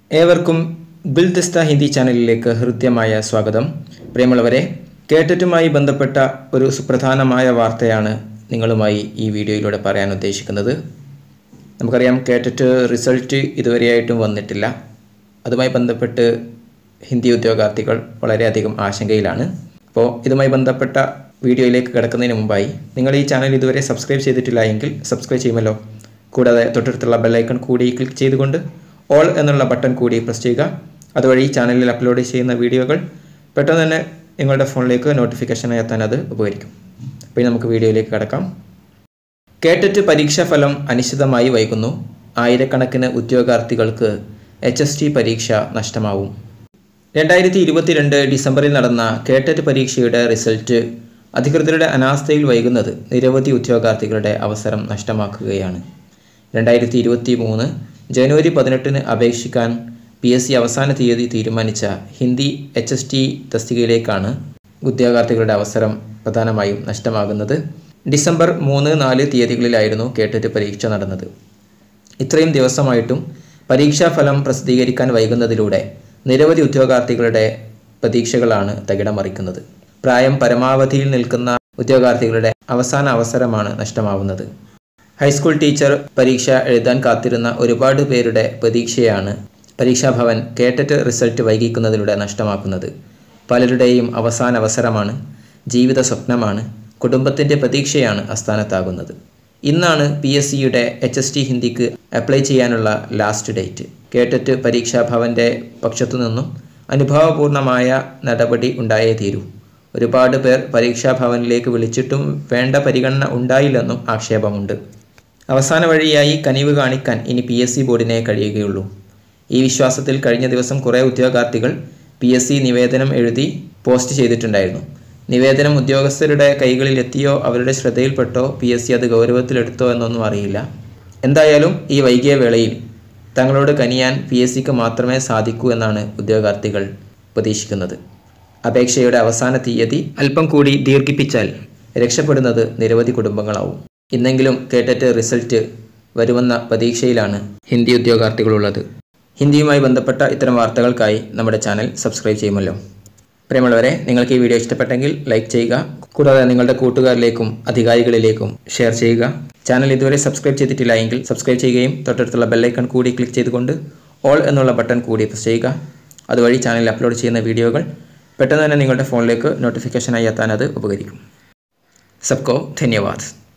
ഏവർക്കും ബിൽദിസ്ത ഹിന്ദി ചാനലിലേക്ക് ഹൃദ്യമായ സ്വാഗതം പ്രിയമുള്ളവരെ കേട്ടറ്റുമായി ബന്ധപ്പെട്ട ഒരു സുപ്രധാനമായ വാർത്തയാണ് നിങ്ങളുമായി ഈ വീഡിയോയിലൂടെ പറയാൻ ഉദ്ദേശിക്കുന്നത് നമുക്കറിയാം കേട്ടറ്റ് റിസൾട്ട് ഇതുവരെയായിട്ടും വന്നിട്ടില്ല അതുമായി ബന്ധപ്പെട്ട് ഹിന്ദി ഉദ്യോഗാർത്ഥികൾ വളരെയധികം ആശങ്കയിലാണ് അപ്പോൾ ഇതുമായി ബന്ധപ്പെട്ട വീഡിയോയിലേക്ക് കിടക്കുന്നതിന് മുമ്പായി നിങ്ങൾ ഈ ചാനൽ ഇതുവരെ സബ്സ്ക്രൈബ് ചെയ്തിട്ടില്ല എങ്കിൽ സബ്സ്ക്രൈബ് ചെയ്യുമല്ലോ കൂടാതെ തൊട്ടടുത്തുള്ള ബെല്ലൈക്കൺ കൂടി ക്ലിക്ക് ചെയ്തുകൊണ്ട് ഓൾ എന്നുള്ള ബട്ടൺ കൂടി പ്രസ് ചെയ്യുക അതുവഴി ഈ ചാനലിൽ അപ്ലോഡ് ചെയ്യുന്ന വീഡിയോകൾ പെട്ടെന്ന് തന്നെ നിങ്ങളുടെ ഫോണിലേക്ക് നോട്ടിഫിക്കേഷനായി എത്താൻ അത് ഉപകരിക്കും അപ്പോൾ ഇനി നമുക്ക് വീഡിയോയിലേക്ക് കിടക്കാം കേട്ടറ്റ് പരീക്ഷാഫലം അനിശ്ചിതമായി വൈകുന്നു ആയിരക്കണക്കിന് ഉദ്യോഗാർത്ഥികൾക്ക് എച്ച് എസ് ടി പരീക്ഷ നഷ്ടമാവും രണ്ടായിരത്തി ഇരുപത്തിരണ്ട് ഡിസംബറിൽ നടന്ന കേട്ടറ്റ് പരീക്ഷയുടെ റിസൾട്ട് അധികൃതരുടെ അനാസ്ഥയിൽ വൈകുന്നത് നിരവധി ഉദ്യോഗാർത്ഥികളുടെ അവസരം നഷ്ടമാക്കുകയാണ് രണ്ടായിരത്തി ഇരുപത്തി മൂന്ന് ജനുവരി പതിനെട്ടിന് അപേക്ഷിക്കാൻ പി എസ് സി അവസാന തീയതി തീരുമാനിച്ച ഹിന്ദി എച്ച് എസ് ടി തസ്തികയിലേക്കാണ് ഉദ്യോഗാർത്ഥികളുടെ അവസരം പ്രധാനമായും നഷ്ടമാകുന്നത് ഡിസംബർ മൂന്ന് നാല് തീയതികളിലായിരുന്നു കേട്ടറ്റ് പരീക്ഷ നടന്നത് ഇത്രയും ദിവസമായിട്ടും പരീക്ഷാഫലം പ്രസിദ്ധീകരിക്കാൻ വൈകുന്നതിലൂടെ നിരവധി ഉദ്യോഗാർത്ഥികളുടെ പ്രതീക്ഷകളാണ് തകിടം മറിക്കുന്നത് പ്രായം പരമാവധിയിൽ നിൽക്കുന്ന ഉദ്യോഗാർത്ഥികളുടെ അവസാന അവസരമാണ് നഷ്ടമാവുന്നത് ഹൈസ്കൂൾ ടീച്ചർ പരീക്ഷ എഴുതാൻ കാത്തിരുന്ന ഒരുപാട് പേരുടെ പ്രതീക്ഷയാണ് പരീക്ഷാഭവൻ കേട്ടറ്റ് റിസൾട്ട് വൈകിക്കുന്നതിലൂടെ നഷ്ടമാക്കുന്നത് പലരുടെയും അവസാന അവസരമാണ് ജീവിത സ്വപ്നമാണ് കുടുംബത്തിൻ്റെ പ്രതീക്ഷയാണ് അസ്ഥാനത്താകുന്നത് ഇന്നാണ് പി എസ് സിയുടെ എച്ച് എസ് ടി ഹിന്ദിക്ക് അപ്ലൈ ചെയ്യാനുള്ള ലാസ്റ്റ് ഡേറ്റ് കേട്ടറ്റ് പരീക്ഷാഭവൻ്റെ പക്ഷത്തു നിന്നും അനുഭവപൂർണമായ നടപടി ഉണ്ടായേ തീരൂ ഒരുപാട് പേർ പരീക്ഷാഭവനിലേക്ക് വിളിച്ചിട്ടും വേണ്ട പരിഗണന ഉണ്ടായില്ലെന്നും ആക്ഷേപമുണ്ട് അവസാന വഴിയായി കനിവ് കാണിക്കാൻ ഇനി പി എസ് സി ബോർഡിനെ കഴിയുകയുള്ളൂ ഈ വിശ്വാസത്തിൽ കഴിഞ്ഞ ദിവസം കുറേ ഉദ്യോഗാർത്ഥികൾ പി എസ് സി നിവേദനം എഴുതി പോസ്റ്റ് ചെയ്തിട്ടുണ്ടായിരുന്നു നിവേദനം ഉദ്യോഗസ്ഥരുടെ കൈകളിൽ എത്തിയോ അവരുടെ ശ്രദ്ധയിൽപ്പെട്ടോ പി എസ് സി അത് ഗൗരവത്തിലെടുത്തോ എന്നൊന്നും അറിയില്ല എന്തായാലും ഈ വൈകിയ വേളയിൽ തങ്ങളോട് കനിയാൻ പി എസ് സിക്ക് മാത്രമേ സാധിക്കൂ എന്നാണ് ഉദ്യോഗാർത്ഥികൾ പ്രതീക്ഷിക്കുന്നത് അപേക്ഷയുടെ അവസാന തീയതി അല്പം കൂടി ദീർഘിപ്പിച്ചാൽ രക്ഷപ്പെടുന്നത് നിരവധി കുടുംബങ്ങളാവും ഇന്നെങ്കിലും കേട്ടറ്റ് റിസൾട്ട് വരുമെന്ന പ്രതീക്ഷയിലാണ് ഹിന്ദി ഉദ്യോഗാർത്ഥികളുള്ളത് ഹിന്ദിയുമായി ബന്ധപ്പെട്ട ഇത്തരം വാർത്തകൾക്കായി നമ്മുടെ ചാനൽ സബ്സ്ക്രൈബ് ചെയ്യുമല്ലോ പ്രിയമുള്ളവരെ നിങ്ങൾക്ക് ഈ വീഡിയോ ഇഷ്ടപ്പെട്ടെങ്കിൽ ലൈക്ക് ചെയ്യുക കൂടാതെ നിങ്ങളുടെ കൂട്ടുകാരിലേക്കും അധികാരികളിലേക്കും ഷെയർ ചെയ്യുക ചാനൽ ഇതുവരെ സബ്സ്ക്രൈബ് ചെയ്തിട്ടില്ല എങ്കിൽ സബ്സ്ക്രൈബ് ചെയ്യുകയും തൊട്ടടുത്തുള്ള ബെല്ലൈക്കൺ കൂടി ക്ലിക്ക് ചെയ്തുകൊണ്ട് ഓൾ എന്നുള്ള ബട്ടൺ കൂടി പ്രസ് ചെയ്യുക അതുവഴി ചാനലിൽ അപ്ലോഡ് ചെയ്യുന്ന വീഡിയോകൾ പെട്ടെന്ന് തന്നെ നിങ്ങളുടെ ഫോണിലേക്ക് നോട്ടിഫിക്കേഷനായി എത്താൻ അത് ഉപകരിക്കും സബ്കോ ധന്യവാദ്